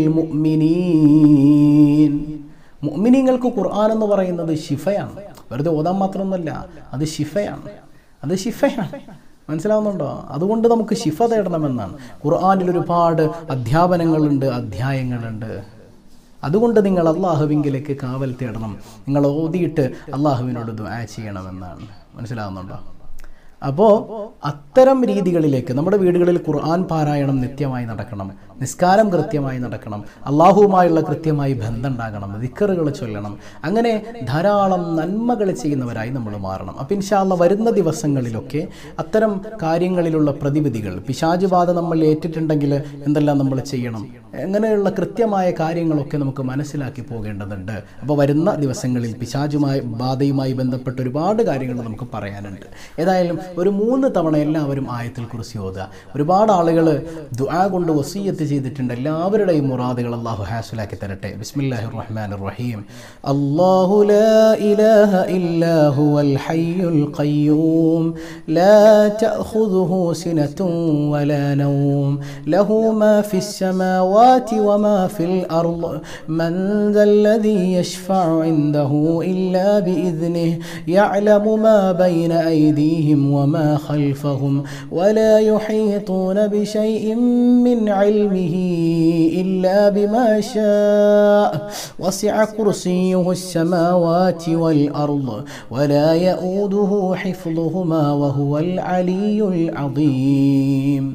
للمؤمنين മുഅ്മിനീങ്ങൾക്ക് ഖുർആൻ എന്ന് പറയുന്നത് ഷിഫയാണ് വെറുതെ ഓതാൻ മാത്രമൊന്നുമല്ല അത് ഷിഫയാണ് അത് ഷിഫയാണ് മനസ്സിലാവുന്നുണ്ടോ അതുകൊണ്ട് നമുക്ക് ഷിഫ തേടണമെന്നാണ് ഖുർആനിൽ ഒരുപാട് അധ്യാപനങ്ങളുണ്ട് അധ്യായങ്ങളുണ്ട് അതുകൊണ്ട് നിങ്ങൾ അള്ളാഹുവിങ്കിലേക്ക് കാവൽ തേടണം നിങ്ങൾ ഓതിയിട്ട് അള്ളാഹുവിനോട് ദുആ ചെയ്യണമെന്നാണ് മനസ്സിലാവുന്നുണ്ടോ അപ്പോൾ അത്തരം രീതികളിലേക്ക് നമ്മുടെ വീടുകളിൽ ഖുർആൻ പാരായണം നിത്യമായി നടക്കണം നിസ്കാരം കൃത്യമായി നടക്കണം അള്ളാഹുവുമായുള്ള കൃത്യമായി ബന്ധം ഉണ്ടാകണം ദിക്കറുകൾ ചൊല്ലണം അങ്ങനെ ധാരാളം നന്മകൾ ചെയ്യുന്നവരായി നമ്മൾ മാറണം അപ്പം ഇൻഷാല്ല വരുന്ന ദിവസങ്ങളിലൊക്കെ അത്തരം കാര്യങ്ങളിലുള്ള പ്രതിവിധികൾ പിശാച് ബാധ നമ്മൾ ഏറ്റിട്ടുണ്ടെങ്കിൽ എന്തെല്ലാം നമ്മൾ ചെയ്യണം അങ്ങനെയുള്ള കൃത്യമായ കാര്യങ്ങളൊക്കെ നമുക്ക് മനസ്സിലാക്കി പോകേണ്ടതുണ്ട് അപ്പോൾ വരുന്ന ദിവസങ്ങളിൽ പിശാചുമായി ബാധയുമായി ബന്ധപ്പെട്ട ഒരുപാട് കാര്യങ്ങൾ നമുക്ക് പറയാനുണ്ട് ഏതായാലും ഒരു മൂന്ന് തവണ എല്ലാവരും ആയത്തിൽ കുറിച്ച് ഓതുക ഒരുപാട് ആളുകൾ ദുആ കൊണ്ട് വസീയത്ത് ചെയ്തിട്ടുണ്ട് എല്ലാവരുടെയും മുറാദുകൾ അള്ളാഹു ഹാസുലാക്കി തരട്ടെ ബിസ്മില്ലാഹി റഹ്മാൻ റഹീം അല്ലാഹു ലാ ഇലാഹ ഇല്ലാ ഹുവൽ ഹയ്യുൽ ഖയ്യൂം ലാ തഅഖുദുഹു സിനത്തും വലാ നൗം ലഹു മാ ഫിസ് السماوات وما في الأرض من ذا الذي يشفع عنده إلا بإذنه يعلم ما بين أيديهم وما خلفهم ولا يحيطون بشيء من علمه إلا بما شاء وسع كرسيه السماوات والأرض ولا يؤوده حفظهما وهو العلي العظيم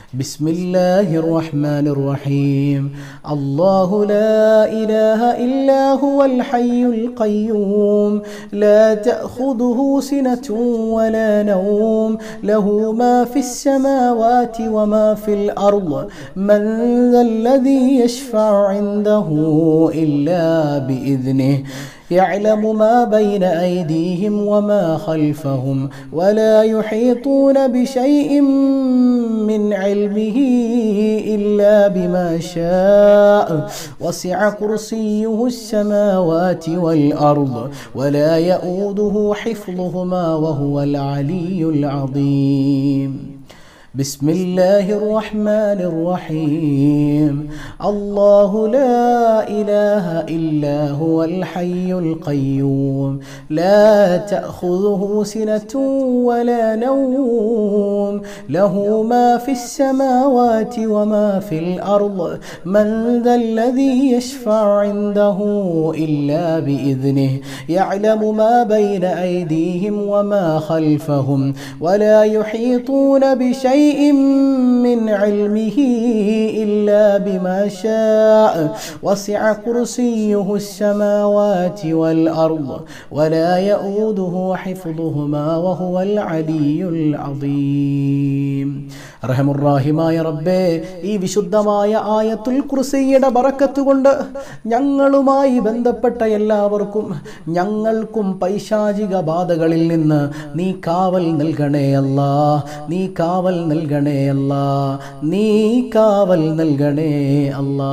بسم الله الرحمن الرحيم الله لا إله إلا هو الحي القيوم لا تأخذه سنة ولا نوم له ما في السماوات وما في الأرض من ذا الذي يشفع عنده إلا بإذنه يعلم ما بين أيديهم وما خلفهم ولا يحيطون بشيء من علمه إلا بما شاء وسع كرسيه السماوات والأرض ولا يؤوده حفظهما وهو العلي العظيم بسم الله الرحمن الرحيم الله لا إله إلا هو الحي القيوم لا تأخذه سنة ولا نوم له ما في السماوات وما في الأرض من ذا الذي يشفع عنده إلا بإذنه يعلم ما بين أيديهم وما خلفهم ولا يحيطون بشيء شيء من علمه إلا بما شاء وسع كرسيه السماوات والأرض ولا يؤوده حفظهما وهو العلي العظيم റഹമുറാഹിമായ റബ്ബേ ഈ വിശുദ്ധമായ ആയത്തുൽ കുർസിയുടെ ബറക്കത്ത് കൊണ്ട് ഞങ്ങളുമായി ബന്ധപ്പെട്ട എല്ലാവർക്കും ഞങ്ങൾക്കും പൈശാചിക ബാധകളിൽ നിന്ന് നീ കാവൽ നൽകണേ അല്ലാ നീ കാവൽ നൽകണേ അല്ലാ നീ കാവൽ നൽകണേ അല്ലാ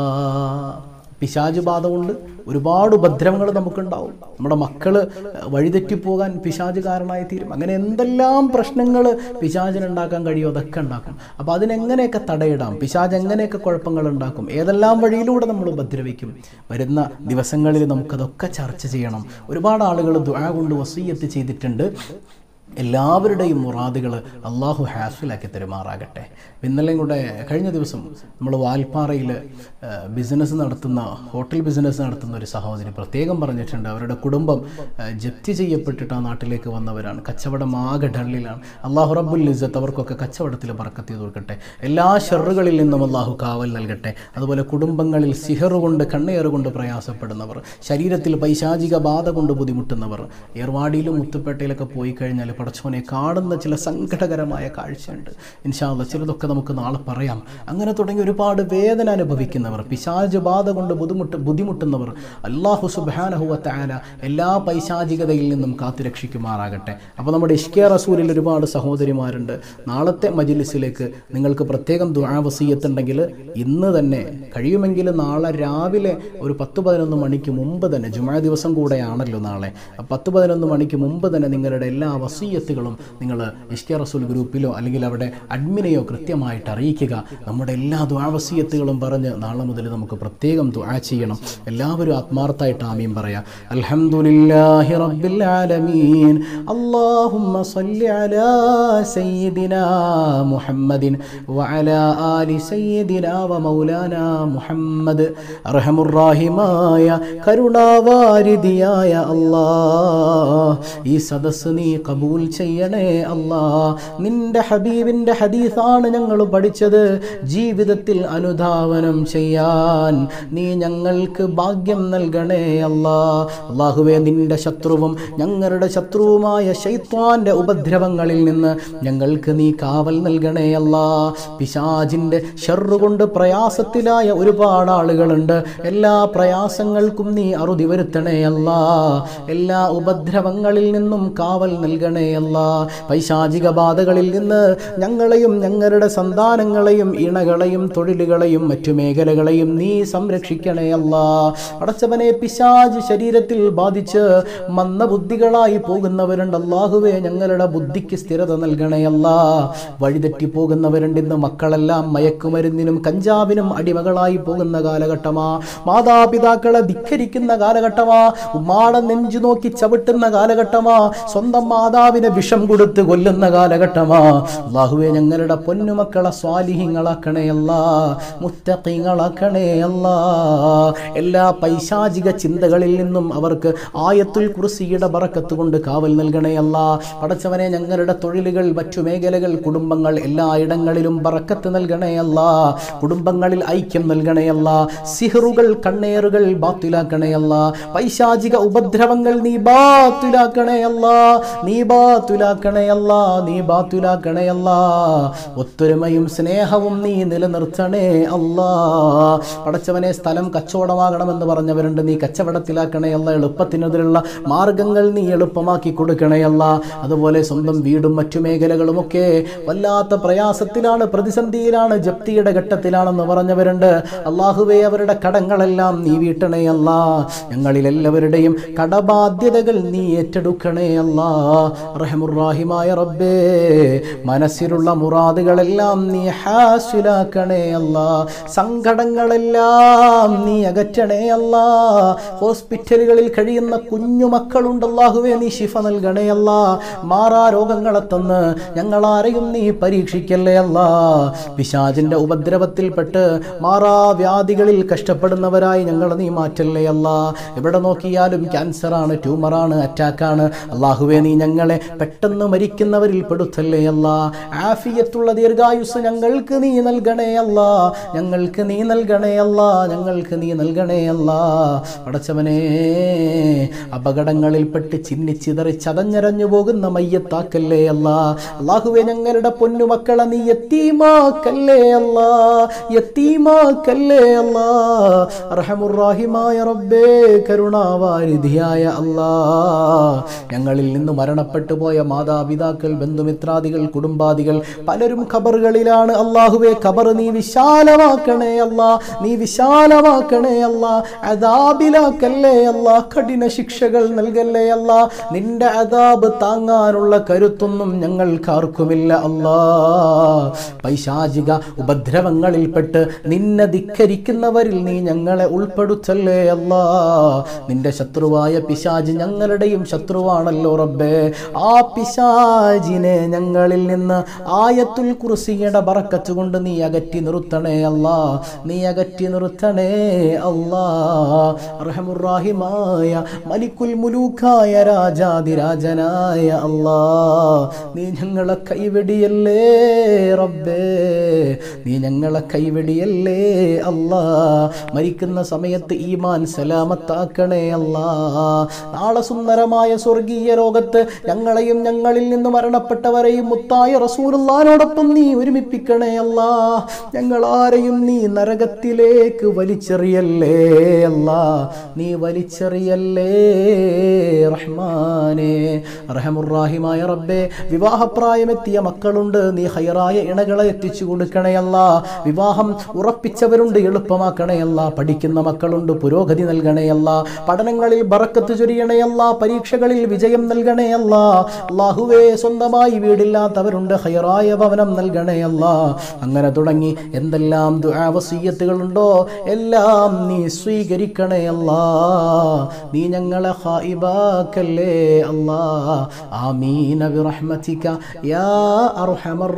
പിശാജ് ബാധ കൊണ്ട് ഒരുപാട് ഉപദ്രവങ്ങൾ നമുക്കുണ്ടാവും നമ്മുടെ മക്കൾ വഴിതെറ്റിപ്പോകാൻ പിശാജ് കാരണമായി തീരും അങ്ങനെ എന്തെല്ലാം പ്രശ്നങ്ങൾ പിശാചിനുണ്ടാക്കാൻ കഴിയുമോ അതൊക്കെ ഉണ്ടാക്കും അപ്പോൾ അതിനെങ്ങനെയൊക്കെ തടയിടാം പിശാജ് എങ്ങനെയൊക്കെ കുഴപ്പങ്ങൾ ഉണ്ടാക്കും ഏതെല്ലാം വഴിയിലൂടെ നമ്മൾ ഉപദ്രവിക്കും വരുന്ന ദിവസങ്ങളിൽ നമുക്കതൊക്കെ ചർച്ച ചെയ്യണം ഒരുപാട് ആളുകൾ ദുആ കൊണ്ട് വസീയത്ത് ചെയ്തിട്ടുണ്ട് എല്ലാവരുടെയും മുറാദുകൾ അള്ളാഹു ഹാസിലാക്കി തരുമാറാകട്ടെ ഇന്നലെയും കൂടെ കഴിഞ്ഞ ദിവസം നമ്മൾ വാൽപ്പാറയിൽ ബിസിനസ് നടത്തുന്ന ഹോട്ടൽ ബിസിനസ് നടത്തുന്ന ഒരു സഹോദരി പ്രത്യേകം പറഞ്ഞിട്ടുണ്ട് അവരുടെ കുടുംബം ആ, ജപ്തി ചെയ്യപ്പെട്ടിട്ട് ആ നാട്ടിലേക്ക് വന്നവരാണ് കച്ചവടം ആകെ ഡള്ളിലാണ് അള്ളാഹു റബ്ബുൽ ഇസ്സത്ത് അവർക്കൊക്കെ കച്ചവടത്തിൽ പറക്കത്തി ചെയ്ത് കൊടുക്കട്ടെ എല്ലാ ഷെറുകളിൽ നിന്നും അള്ളാഹു കാവൽ നൽകട്ടെ അതുപോലെ കുടുംബങ്ങളിൽ സിഹറ് കൊണ്ട് കണ്ണേറ് കൊണ്ട് പ്രയാസപ്പെടുന്നവർ ശരീരത്തിൽ പൈശാചിക ബാധ കൊണ്ട് ബുദ്ധിമുട്ടുന്നവർ ഏർവാടിയിലും മുത്തുപ്പേട്ടയിലൊക്കെ പോയി കഴിഞ്ഞാൽ പടച്ചോനെ കാണുന്ന ചില സങ്കടകരമായ കാഴ്ചയുണ്ട് ഇൻഷാല്ല ചിലതൊക്കെ നമുക്ക് നാളെ പറയാം അങ്ങനെ തുടങ്ങി ഒരുപാട് വേദന അനുഭവിക്കുന്നവർ പിശാച് ബാധ കൊണ്ട് ബുദ്ധിമുട്ട് ബുദ്ധിമുട്ടുന്നവർ അള്ളാഹു സുബാനഹുവ താല എല്ലാ പൈശാചികതയിൽ നിന്നും കാത്തുരക്ഷിക്കുമാറാകട്ടെ അപ്പോൾ നമ്മുടെ ഇഷ്കിയ റസൂലിൽ ഒരുപാട് സഹോദരിമാരുണ്ട് നാളത്തെ മജിലിസിലേക്ക് നിങ്ങൾക്ക് പ്രത്യേകം ദുആവസീയത്തുണ്ടെങ്കിൽ ഇന്ന് തന്നെ കഴിയുമെങ്കിൽ നാളെ രാവിലെ ഒരു പത്ത് പതിനൊന്ന് മണിക്ക് മുമ്പ് തന്നെ ജുമാ ദിവസം കൂടെയാണല്ലോ നാളെ ആ പത്ത് പതിനൊന്ന് മണിക്ക് മുമ്പ് തന്നെ നിങ്ങളുടെ എല്ലാ വസീയത്തുകളും നിങ്ങൾ ഇഷ്കിയ റസൂൽ ഗ്രൂപ്പിലോ അല്ലെങ്കിൽ അവിടെ അഡ്മിനെയോ കൃത്യമായിട്ട് അറിയിക്കുക നമ്മുടെ എല്ലാ ദുആവസീയത്തുകളും പറഞ്ഞ് നാളെ മുതൽ നമുക്ക് പ്രത്യേകം ദുആ ചെയ്യണം എല്ലാവരും ആത്മാർത്ഥമായിട്ട് ആമീൻ പറയാം അൽഹംദുലില്ലാഹി റബ്ബിൽ ആലമീൻ അല്ലാഹുമ്മ സല്ലി അലാ സയ്യിദിനാ മുഹമ്മദിൻ വഅലാ ആലി സയ്യിദിനാ വമൗലാനാ മുഹമ്മദ് അർഹമുറാഹിമായ കരുണാവാരിധിയായ അല്ലാ ഈ സദസ്സ് നീ കബൂൽ ചെയ്യണേ അല്ലാ നിന്റെ ഹബീബിന്റെ ഹദീസാണ് ഞങ്ങൾ പഠിച്ചത് ജീവിതത്തിൽ അനുധാവനം ചെയ്യാൻ നീ ഞങ്ങൾക്ക് ഭാഗ്യം നൽകണേ അല്ലാ അള്ളാഹുവേ നിന്റെ ശത്രുവും ഞങ്ങളുടെ ശത്രുവുമായ ശൈത്വാന്റെ ഉപദ്രവങ്ങളിൽ നിന്ന് ഞങ്ങൾക്ക് നീ കാവൽ നൽകണേ അല്ലാ പിശാജിന്റെ ഷെറുകൊണ്ട് പ്രയാസത്തിലായ ഒരുപാട് ആളുകളുണ്ട് എല്ലാ പ്രയാസങ്ങൾക്കും നീ അറുതി വരുത്തണേ അല്ലാ എല്ലാ ഉപദ്രവങ്ങളിൽ നിന്നും കാവൽ നൽകണേ അല്ലാ പൈശാചിക ബാധകളിൽ നിന്ന് ഞങ്ങളെയും ഞങ്ങളുടെ സന്താനങ്ങളെയും ഇണകളെയും തൊഴിലുകളെയും മറ്റു മേഖലകളെയും നീ സംരക്ഷിക്കണേ അല്ലാ അടച്ചവനെ പിശാജ് ശരീരത്തിൽ ബാധിച്ച് മന്ദബുദ്ധികളായി പോകുന്നവരുണ്ട് അല്ലാഹുവേ ഞങ്ങളുടെ ബുദ്ധിക്ക് സ്ഥിരത നൽകണേ അല്ലാ വഴിതെറ്റി പോകുന്നവരുണ്ട് ഇന്ന് മക്കളെല്ലാം മയക്കുമരുന്നിനും കഞ്ചാവിനും അടിമകളായി പോകുന്ന കാലഘട്ടമാ മാതാപിതാക്കളെ ധിക്കരിക്കുന്ന കാലഘട്ടമാ ഉമ്മാടെ നെഞ്ചു നോക്കി ചവിട്ടുന്ന കാലഘട്ടമാ സ്വന്തം മാതാപിതാക്കൾ ഭർത്താവിനെ വിഷം കൊടുത്ത് കൊല്ലുന്ന കാലഘട്ടമാ അള്ളാഹുവെ ഞങ്ങളുടെ പൊന്നുമക്കളെ സ്വാലിഹിങ്ങളാക്കണേ അല്ല മുത്തക്കിങ്ങളാക്കണേ അല്ല എല്ലാ പൈശാചിക ചിന്തകളിൽ നിന്നും അവർക്ക് ആയത്തുൽ കുർസിയുടെ ബറക്കത്ത് കൊണ്ട് കാവൽ നൽകണേ അല്ല പടച്ചവനെ ഞങ്ങളുടെ തൊഴിലുകൾ മറ്റു മേഖലകൾ കുടുംബങ്ങൾ എല്ലായിടങ്ങളിലും ബറക്കത്ത് നൽകണേ അല്ല കുടുംബങ്ങളിൽ ഐക്യം നൽകണേ അല്ല സിഹറുകൾ കണ്ണേറുകൾ ബാത്തിലാക്കണേ അല്ല പൈശാചിക ഉപദ്രവങ്ങൾ നീ ബാത്തിലാക്കണേ അല്ല നീ ബാത്തുലാക്കണേ അല്ല നീ ബാത്തുലാക്കണേ അല്ല ഒത്തൊരുമയും സ്നേഹവും നീ നിലനിർത്തണേ അല്ലാ പടച്ചവനെ സ്ഥലം കച്ചവടമാകണമെന്ന് പറഞ്ഞവരുണ്ട് നീ കച്ചവടത്തിലാക്കണേ അല്ല എളുപ്പത്തിനെതിരുള്ള മാർഗങ്ങൾ നീ എളുപ്പമാക്കി കൊടുക്കണേ അല്ല അതുപോലെ സ്വന്തം വീടും മറ്റു മേഖലകളുമൊക്കെ വല്ലാത്ത പ്രയാസത്തിലാണ് പ്രതിസന്ധിയിലാണ് ജപ്തിയുടെ ഘട്ടത്തിലാണെന്ന് പറഞ്ഞവരുണ്ട് അള്ളാഹുവേ അവരുടെ കടങ്ങളെല്ലാം നീ വീട്ടണേ അല്ല ഞങ്ങളിൽ എല്ലാവരുടെയും കടബാധ്യതകൾ നീ ഏറ്റെടുക്കണേ അല്ല റഹമുറാഹിമായ റബ്ബേ മനസ്സിലുള്ള മുറാദുകളെല്ലാം നീ ഹാസിലാക്കണേ അല്ല സങ്കടങ്ങളെല്ലാം നീ അകറ്റണേ അല്ല ഹോസ്പിറ്റലുകളിൽ കഴിയുന്ന കുഞ്ഞു മക്കളുണ്ട് അല്ലാഹുവേ നീ ശിഫ നൽകണേ അല്ല മാറാ രോഗങ്ങളെ തന്ന് ഞങ്ങളാരെയും നീ പരീക്ഷിക്കല്ലേ അല്ല പിശാചിന്റെ ഉപദ്രവത്തിൽപ്പെട്ട് മാറാ വ്യാധികളിൽ കഷ്ടപ്പെടുന്നവരായി ഞങ്ങളെ നീ മാറ്റല്ലേ അല്ല എവിടെ നോക്കിയാലും ക്യാൻസറാണ് ട്യൂമറാണ് അറ്റാക്കാണ് അള്ളാഹുവേ നീ ഞങ്ങളെ പെട്ടെന്ന് മരിക്കുന്നവരിൽ പെടുത്തല്ലേ അല്ല ആഫിയത്തുള്ള ദീർഘായുസ് ഞങ്ങൾക്ക് നീ നൽകണേ അല്ല ഞങ്ങൾക്ക് നീ നൽകണേ അല്ല ഞങ്ങൾക്ക് നീ നൽകണേ അല്ല പടച്ചവനെ അപകടങ്ങളിൽപ്പെട്ട് ചിന്നിച്ചിതറി ചതഞ്ഞരഞ്ഞു പോകുന്ന മയ്യത്താക്കല്ലേ അല്ല അള്ളാഹുവെ ഞങ്ങളുടെ പൊന്നുമക്കളെ നീ എത്തീമാക്കല്ലേ അല്ല എത്തീമാക്കല്ലേ അല്ല റഹമുറാഹിമായ റബ്ബേ കരുണാവാരിധിയായ അല്ലാ ഞങ്ങളിൽ നിന്ന് മരണപ്പെട്ടു പോയ മാതാപിതാക്കൾ ബന്ധുമിത്രാദികൾ കുടുംബാദികൾ പലരും ഖബറുകളിലാണ് അള്ളാഹുവെ ഖബർ നീ വിശാലമാക്കണേ അല്ല നീ വിശാലമാക്കണേ അല്ല അദാബിലാക്കല്ലേ അല്ല കഠിന ശിക്ഷകൾ നൽകല്ലേ അല്ല നിന്റെ അദാബ് താങ്ങാനുള്ള കരുത്തൊന്നും ഞങ്ങൾക്കാർക്കുമില്ല അല്ലാ പൈശാചിക ഉപദ്രവങ്ങളിൽപ്പെട്ട് നിന്നെ ധിക്കരിക്കുന്നവരിൽ നീ ഞങ്ങളെ ഉൾപ്പെടുത്തല്ലേ അല്ലാ നിന്റെ ശത്രുവായ പിശാജ് ഞങ്ങളുടെയും ശത്രുവാണല്ലോ റബ്ബേ ആ പിശാജിനെ ഞങ്ങളിൽ നിന്ന് ആയത്തുൽ കുർസിയുടെ ബറക്കത്ത് കൊണ്ട് നീ അകറ്റി നിർത്തണേ അല്ലാ നീ അകറ്റി നിർത്തണേ അല്ലാ റഹമുറാഹിമായ മലിക്കുൽ മുലൂക്കായ രാജാതിരാജനായ അല്ലാ നീ ഞങ്ങളെ കൈവെടിയല്ലേ റബ്ബേ നീ ഞങ്ങളെ കൈവെടിയല്ലേ അല്ലാ മരിക്കുന്ന സമയത്ത് ഈമാൻ സലാമത്താക്കണേ അല്ലാ നാളെ സുന്ദരമായ സ്വർഗീയ ലോകത്ത് ഞങ്ങളെയും ഞങ്ങളിൽ നിന്ന് മരണപ്പെട്ടവരെയും മുത്തായ റസൂലുള്ളാനോടൊപ്പം നീ ഒരുമിപ്പിക്കണേ അല്ലാ ഞങ്ങൾ ആരെയും നീ നരകത്തിലേക്ക് വലിച്ചെറിയല്ലേ അല്ലാ നീ വലിച്ചെറിയല്ലേ റഹ്മാനെ റഹമുറാഹിമായ റബ്ബേ വിവാഹപ്രായമെത്തിയ മക്കളുണ്ട് നീ ഹൈറായ ഇണകളെ എത്തിച്ചു കൊടുക്കണേ അല്ലാ വിവാഹം ഉറപ്പിച്ചവരുണ്ട് എളുപ്പമാക്കണേ അല്ല പഠിക്കുന്ന മക്കളുണ്ട് പുരോഗതി നൽകണേ അല്ല പഠനങ്ങളിൽ ബറക്കത്ത് ചൊരിയണേ അല്ല പരീക്ഷകളിൽ വിജയം നൽകണേ അല്ല അള്ളാഹുവേ സ്വന്തമായി വീടില്ലാത്തവരുണ്ട് ഹൈറായ ഭവനം നൽകണേ അല്ല അങ്ങനെ തുടങ്ങി എന്തെല്ലാം ദുആവസീയത്തുകളുണ്ടോ എല്ലാം നീ സ്വീകരിക്കണേ അല്ല നീ ഞങ്ങളെ ഹായിബാക്കല്ലേ അല്ലാ ആമീന ബിറഹ്മതിക യാ അർഹമർ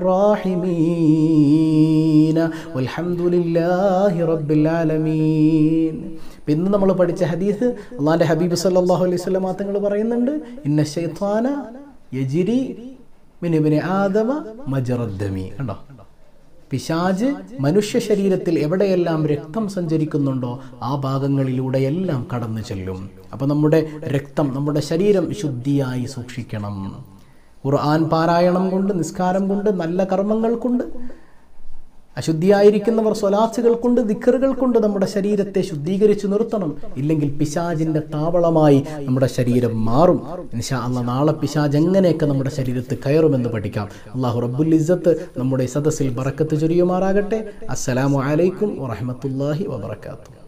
റാഹിമീൻ വൽഹംദുലില്ലാഹി റബ്ബിൽ ആലമീൻ ഇന്ന് നമ്മൾ പഠിച്ച ഹദീസ് അള്ളാന്റെ ഹബീബ് സല്ലല്ലാഹു അലൈഹി വസല്ലം തങ്ങൾ പറയുന്നുണ്ട് ഇന്ന ശൈത്താന യജിരി മിനിബിന് ആദമ മജറദ്ദമി കണ്ടോ പിശാജ് മനുഷ്യ ശരീരത്തിൽ എവിടെയെല്ലാം രക്തം സഞ്ചരിക്കുന്നുണ്ടോ ആ ഭാഗങ്ങളിലൂടെയെല്ലാം കടന്നു ചെല്ലും അപ്പോൾ നമ്മുടെ രക്തം നമ്മുടെ ശരീരം ശുദ്ധിയായി സൂക്ഷിക്കണം ഖുർആൻ പാരായണം കൊണ്ട് നിസ്കാരം കൊണ്ട് നല്ല കർമ്മങ്ങൾ കൊണ്ട് അശുദ്ധിയായിരിക്കുന്നവർ സ്വലാസുകൾ കൊണ്ട് ദിക്കറുകൾ കൊണ്ട് നമ്മുടെ ശരീരത്തെ ശുദ്ധീകരിച്ചു നിർത്തണം ഇല്ലെങ്കിൽ പിശാജിന്റെ താവളമായി നമ്മുടെ ശരീരം മാറും ഇൻഷാ അല്ല നാളെ പിശാജ് എങ്ങനെയൊക്കെ നമ്മുടെ ശരീരത്തിൽ കയറുമെന്ന് പഠിക്കാം അള്ളാഹു റബ്ബുൽ ഇസ്സത്ത് നമ്മുടെ സദസ്സിൽ ബറക്കത്ത് ചൊരിയുമാറാകട്ടെ അസ്സലാമു അലൈക്കും വറഹമത്തല്ലാഹി വബർക്കാത്തു